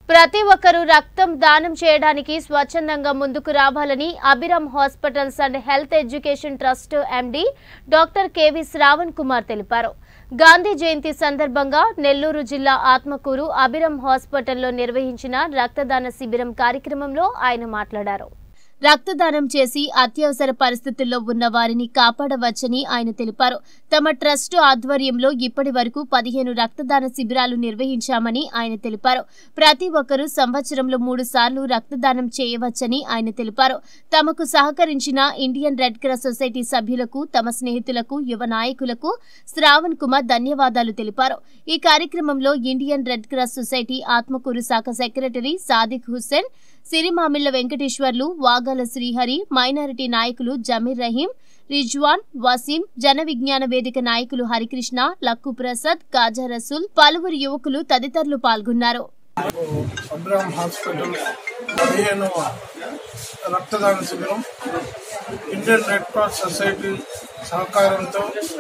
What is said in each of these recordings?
ప్రతి ఒక్కరూ రక్తం దానం చేయడానికి స్వచ్ఛందంగా ముందుకు రావాలని Abhiram hospitals and health education trust MD doctor KV Sravan Kumar తెలిపారు గాంధీ జయంతి సందర్భంగా నెల్లూరు జిల్లా ఆత్మకూరు అభిరామ్ హాస్పిటల్లో నిర్వహించిన రక్తదాన శిబిరం కార్యక్రమంలో ఆయన మాట్లాడారు రక్తదానం చేసి అత్యవసర పరిస్థితుల్లో ఉన్న వారిని కాపాడవచ్చని ఆయన తెలిపారు తమ ట్రస్ట్ ఆధ్వర్యంలో ఇప్పటి వరకు పదిహేను రక్తదాన శిబిరాలు నిర్వహించామని ఆయన తెలిపారు ప్రతి ఒక్కరూ సంవత్సరంలో మూడు సార్లు రక్తదానం చేయవచ్చని ఆయన తెలిపారు తమకు సహకరించిన ఇండియన్ రెడ్ క్రాస్ సొసైటీ సభ్యులకు తమ స్నేహితులకు యువ నాయకులకు శ్రావణ్ కుమార్ ధన్యవాదాలు తెలిపారు ఈ కార్యక్రమంలో Indian red cross society Atmakur శాఖ సెక్రటరీ సాదిక్ హుస్సేన్ సిరిమామిళ్ల వెంకటేశ్వర్లు వాగాల శ్రీహరి మైనారిటీ నాయకులు జమీర్ రహీం రిజ్వాన్ వసీం జన విజ్ఞాన వేదిక నాయకులు హరికృష్ణ లక్కు ప్రసాద్ కాజా రసూల్ పలువురు యువకులు తదితరులు పాల్గొన్నారు అబ్రామ్ హాస్పిటల్ పదిహేనవ రక్తదాన శిబిరం ఇండియన్ రెడ్ క్రాస్ సొసైటీ సహకారంతో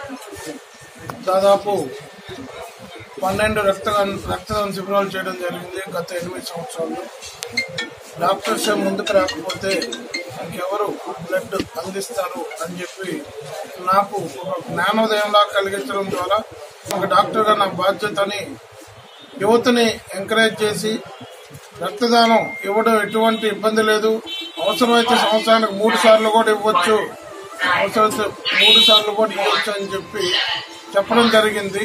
దాదాపు పన్నెండు రక్తదాన రక్తదాన శిబిరాలు చేయడం జరిగింది గత ఎనిమిది సంవత్సరాలు డాక్టర్స్ ముందుకు రాకపోతే ఇంకెవరు బ్లడ్ అందిస్తారు అని చెప్పి నాకు ఒక జ్ఞానోదయంలా కలిగించడం ద్వారా ఒక డాక్టర్గా నా బాధ్యతని యువతని ఎంకరేజ్ చేసి రక్తదానం ఇవ్వడం ఎటువంటి ఇబ్బంది లేదు అవసరమైతే సంవత్సరానికి మూడు సార్లు కూడా ఇవ్వచ్చు అవసరమైతే మూడు సార్లు కూడా ఇవ్వచ్చు అని చెప్పి చెప్పడం జరిగింది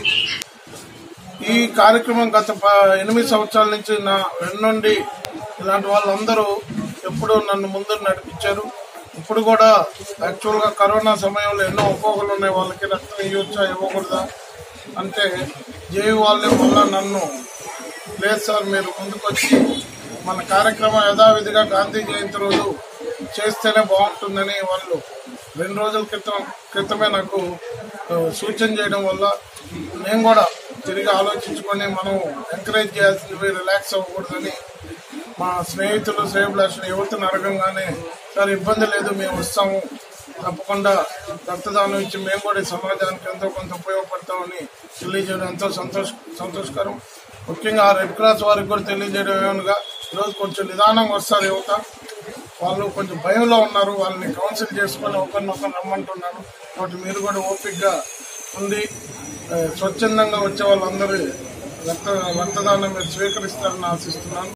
ఈ కార్యక్రమం గత ప- ఎనిమిది సంవత్సరాల నుంచి నా వెన్నుండి ఇలాంటి వాళ్ళందరూ ఎప్పుడూ నన్ను ముందు నడిపించారు ఇప్పుడు కూడా యాక్చువల్గా కరోనా సమయంలో ఎన్నో ఒక్కొక్కరు ఉన్నాయి వాళ్ళకి రక్తం ఇవ్వచ్చా ఇవ్వకూడదా అంటే జేవి వాళ్ళే మళ్ళా నన్ను లేదు సార్ మీరు ముందుకొచ్చి మన కార్యక్రమం యథావిధిగా గాంధీ జయంతి రోజు చేస్తేనే బాగుంటుందని వాళ్ళు రెండు రోజుల క్రితం క్రితమే నాకు ఆ, సూచన చేయడం వల్ల నేను కూడా తిరిగి ఆలోచించుకొని మనం ఎంకరేజ్ చేయాల్సింది రిలాక్స్ అవ్వకూడదని మా స్నేహితులు శ్రేయభిలాషులు యువతను అడగంగానే సార్ ఇబ్బంది లేదు మేము వస్తాము తప్పకుండా రక్తదానం ఇచ్చి మేము కూడా ఈ సమాజానికి ఎంతో కొంత ఉపయోగపడతామని తెలియజేయడం ఎంతో సంతోష సంతోషకరం ముఖ్యంగా ఆ రెడ్ క్రాస్ వారికి కూడా తెలియజేయడం ఏమనగా ఈరోజు కొంచెం నిదానంగా వస్తారు యువత వాళ్ళు కొంచెం భయంలో ఉన్నారు వాళ్ళని కౌన్సిల్ చేసుకొని ఒకరినొకరు రమ్మంటున్నాను కాబట్టి మీరు కూడా ఓపికగా ఉండి ఆ, స్వచ్ఛందంగా వచ్చే వాళ్ళందరూ రక్త రక్తదానం మీరు స్వీకరిస్తారని ఆశిస్తున్నాను